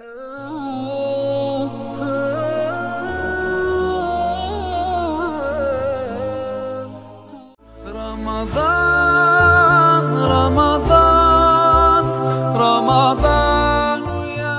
رمضان رمضان رمضان يا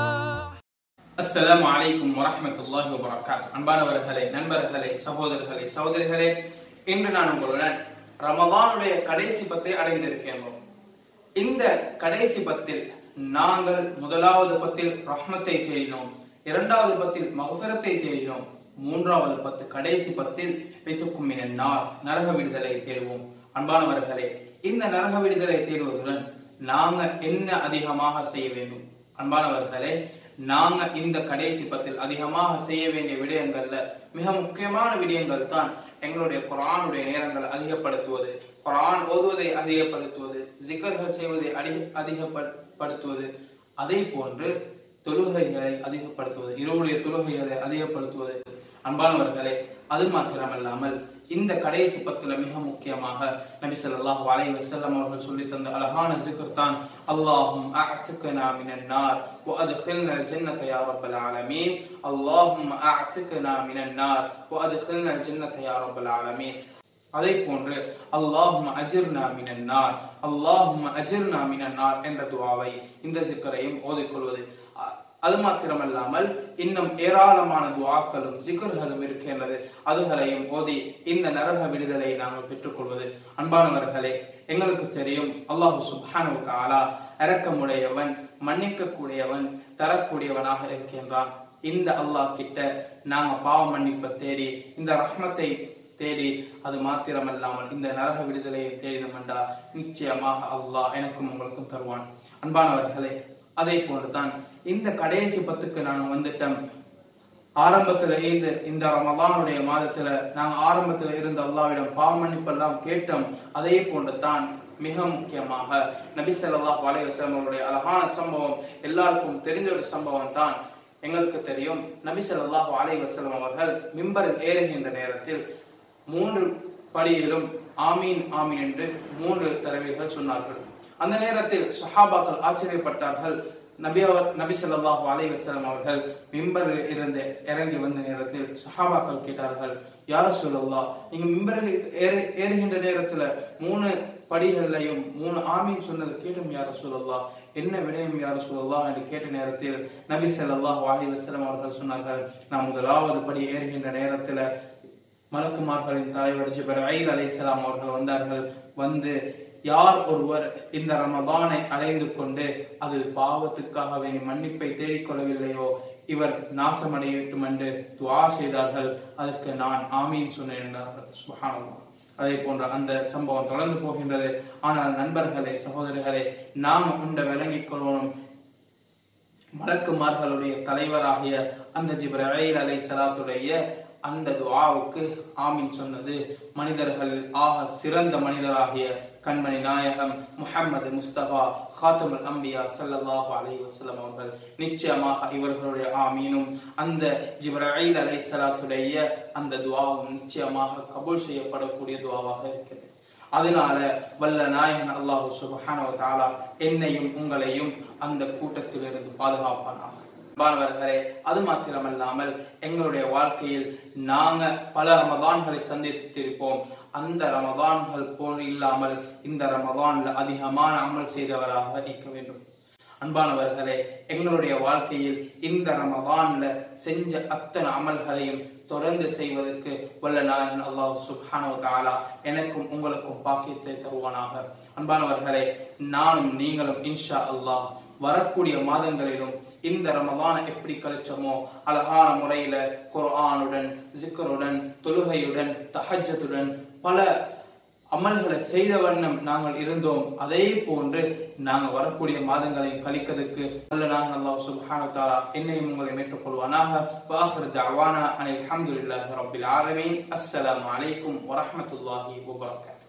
அஸ்ஸலாமு அலைக்கும் வரஹ்மத்துல்லாஹி வபரகாத் அன்பானவர்களே நண்பர்களே சகோதரர்களே சகோதரிகளே இன்று நான் உங்களுடன் ரமதானுடைய கடைசி பத்தை அடைந்திருக்கின்றோம் இந்த கடைசி பத்தில் நாங்கள் முதலாவது பத்தில் ரஹ்மத்தை தேடினோம் இரண்டாவது பத்தில் மகஃபிரத்தை தேடினோம் மூன்றாவது பத்து கடைசி பத்தில் வைத்துக்கும் நார் நரக விடுதலை தேடுவோம் அன்பானவர்களே இந்த நரக விடுதலை தேடுவதுடன் நாங்க என்ன அதிகமாக செய்ய வேண்டும் அன்பானவர்களே நாங்க இந்த கடைசி பத்தில் அதிகமாக செய்ய வேண்டிய விடயங்கள்ல மிக முக்கியமான விடயங்கள் தான் எங்களுடைய குரானுடைய நேரங்களை அதிகப்படுத்துவது குரான் ஓதுவதை அதிகப்படுத்துவது ஜிகர்கள் செய்வதை அதிக அதிகப்படுத்துவது அதே போன்று தொழுகைகளை அதிகப்படுத்துவது இருவுடைய தொழுகைகளை அதிகப்படுத்துவது அன்பானவர்களே அது மாத்திரமல்லாமல் இந்த கடைசி பத்துல மிக முக்கியமாக நபி ஸல்லல்லாஹு அலைஹி வஸல்லம் அவர்கள் சொல்லி தந்த அழகான ஜிக்ர் தான் அல்லாஹும் அஅ்திக்னா மினன் நார் وادخلنا الجنة يا رب العالمين اللهم அஅ்திக்னா மினன் நார் وادخلنا الجنة يا رب العالمين அதே போன்று அல்லாஹும் அஜிர்னா மினன் நார் அல்லாஹும் அஜிர்னா மினன் நார் என்ற துவாவை இந்த சிக்கரையும் ஓதிக்கொள்வது அ- அது மாத்திரமல்லாமல் இன்னும் ஏராளமான துவாக்களும் ஜிகர்களும் இருக்கின்றது அதுகளையும் ஓதி இந்த நரக விடுதலை நாங்கள் பெற்றுக்கொள்வது அன்பானவர்களே எங்களுக்கு தெரியும் அல்லாஹு சுப்ஹானஹு வ தஆலா இரக்கமுடையவன் மன்னிக்க கூடியவன் தரக்கூடியவனாக இருக்கின்றான் இந்த அல்லாஹ் கிட்ட நாங்க பாவ மன்னிப்பை தேடி இந்த ரஹ்மத்தை தேடி அது மாத்திரமல்லாமல் இந்த நரக விடுதலையை தேடினோம்டா நிச்சயமாக அல்லாஹ் எனக்கும் உங்களுக்கும் தருவான் அன்பானவர்களே அதே போன்றுதான் இந்த கடைசி பத்துக்கு நாங்க வந்துட்டோம் ஆரம்பத்துல இந்த இந்த ரமலானுடைய மாதத்துல நாங்க ஆரம்பத்துல இருந்த அல்லாவிடம் பாவ மன்னிப்பெல்லாம் கேட்டோம் அதே போன்று தான் மிக முக்கியமாக நபி ஸல்லல்லாஹு அலைஹி வஸல்லம் அவருடைய அழகான சம்பவம் எல்லாருக்கும் தெரிஞ்ச ஒரு சம்பவம் தான் எங்களுக்கு தெரியும் நபி ஸல்லல்லாஹு அலைஹி வஸல்லம் அவர்கள் மிம்பரில் ஏறுகின்ற நேரத்தில் மூன்று படியிலும் ஆமீன் ஆமீன் என்று மூன்று தடவைகள் சொன்னார்கள் அந்த நேரத்தில் சஹாபாக்கள் ஆச்சரியப்பட்டார்கள் நபி அவர் நபி ஸல்லல்லாஹு அலைஹி வஸல்லம் அவர்கள் மிம்பரில் இருந்து இறங்கி வந்த நேரத்தில் சஹாபாக்கள் கேட்டார்கள் யார சொல்லல்லா நீங்க மிம்பரில் ஏறு ஏறுகின்ற நேரத்துல மூணு படிகளையும் மூணு ஆமீன் சொன்னது கேட்டும் யார சொல்லல்லா என்ன விடயம் யார சொல்லல்லா என்று கேட்ட நேரத்தில் நபி ஸல்லல்லாஹு அலைஹி வஸல்லம் அவர்கள் சொன்னார்கள் நான் முதலாவது படி ஏறுகின்ற நேரத்துல மலக்குமார்களின் தலைவர் ஜிப்ரீல் அலைஹிஸ்ஸலாம் அவர்கள் வந்தார்கள் வந்து யார் ஒருவர் இந்த ரமதானை அடைந்து கொண்டு அதில் பாவத்துக்காக வேண்டி மன்னிப்பை தேடிக்கொள்ளவில்லையோ இவர் நாசமடையட்டும் என்று துஆ செய்தார்கள் அதற்கு நான் ஆமீன் சொன்னேன் என்றார்கள் சுப்ஹானல்லாஹ் அதே போன்ற அந்த சம்பவம் தொடர்ந்து போகின்றது ஆனால் நண்பர்களே சகோதரர்களே நாம் உண்ட விளங்கிக் கொள்ளணும் மலக்குமார்களுடைய தலைவராகிய அந்த ஜிப்ரீல் அலை சலாத்துடைய அந்த துஆவுக்கு ஆமீன் சொன்னது மனிதர்களில் ஆக சிறந்த மனிதராகிய கண்மணி நாயகம் முஹம்மது முஸ்தபா ஹாத்தமுல் அம்பியா ஸல்லல்லாஹு அலைஹி வஸல்லம் அவர்கள் நிச்சயமாக இவர்களுடைய ஆமீனும் அந்த ஜிப்ரீல் அலை சலாத்துடைய அந்த துஆவும் நிச்சயமாக கபூல் செய்யப்படக்கூடிய துஆவாக இருக்கிறது அதனால வல்ல நாயகன் அல்லாஹு சுப்ஹானஹு வ தஆலா என்னையும் உங்களையும் அந்த கூட்டத்திலிருந்து பாதுகாப்பானாக அன்பானவர்களே அது மாத்திரமல்லாமல் எங்களுடைய வாழ்க்கையில் நாங்க பல ரமதான்களை சந்தித்திருப்போம் அந்த ரமதான்கள் போன்று இல்லாமல் இந்த ரமதான்ல அதிகமான அமல் செய்தவராக இருக்க வேண்டும் அன்பானவர்களே எங்களுடைய வாழ்க்கையில் இந்த ரமதான்ல செஞ்ச அத்தனை அமல்களையும் தொடர்ந்து செய்வதற்கு வல்ல நாயகன் அல்லாஹ் சுப்ஹானஹு வ தஆலா எனக்கும் உங்களுக்கும் பாக்கியத்தை தருவானாக அன்பானவர்களே நானும் நீங்களும் இன்ஷா அல்லாஹ் வரக்கூடிய மாதங்களிலும் இந்த ரமதானை எப்படி கழிச்சோமோ அழகான முறையில குர்ஆனுடன் ஜிக்கருடன் தொழுகையுடன் தஹஜ்ஜத்துடன் பல அமல்களை செய்த வண்ணம் நாங்கள் இருந்தோம் அதே போன்று நாங்கள் வரக்கூடிய மாதங்களை கழிக்கிறதுக்கு நல்ல நாங்கள் அல்லாஹ் சுப்ஹானஹு வ தஆலா என்னையும் உங்களை ஏற்றுக்கொள்வானாக வாஹிர் தஅவானா அனில் ஹம்துலில்லாஹி ரப்பில் ஆலமீன் அஸ்ஸலாமு அலைக்கும் வரஹ்மத்துல்லாஹி வபரகாத்துஹு